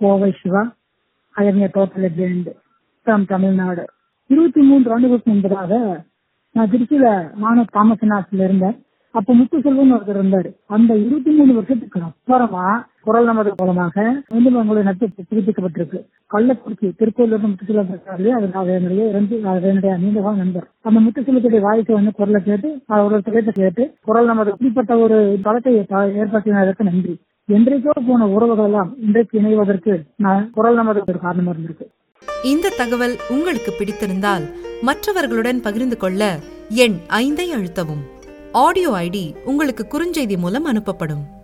Kovai Siva I'm total blind from Tamil Nadu இருபத்தி மூன்று ஆண்டுகளுக்கு முன்பதாக நான் திருச்சியில மாணவ தாமசநாட்டில இருந்தேன் அப்ப முத்து செல்வன் ஒருத்தர் இருந்தாரு அந்த இருபத்தி மூணு வருஷத்துக்கு அப்புறமா குரல் நமது மூலமாக மீண்டும் உங்களுடைய நட்பு புதுப்பிக்கப்பட்டிருக்கு கள்ளக்குறிச்சி திருக்கோயிலூர் முத்துசெல்வம் இருக்காரு அது நான் என்னுடைய ரெண்டு அது என்னுடைய நீண்டகால நண்பர் அந்த முத்துசெல்வத்துடைய வாய்ஸை வந்து குரலை கேட்டு அவரோட திரையத்தை கேட்டு குரல் நமது இப்படிப்பட்ட ஒரு தளத்தை ஏற்படுத்தினதற்கு நன்றி என்றைக்கோ போன உறவுகள் எல்லாம் இன்றைக்கு இணைவதற்கு நான் குரல் நமது ஒரு காரணமா இருந்திருக்கு இந்த தகவல் உங்களுக்கு பிடித்திருந்தால் மற்றவர்களுடன் பகிர்ந்து கொள்ள எண் ஐந்தை அழுத்தவும் ஆடியோ ஐடி உங்களுக்கு குறுஞ்செய்தி மூலம் அனுப்பப்படும்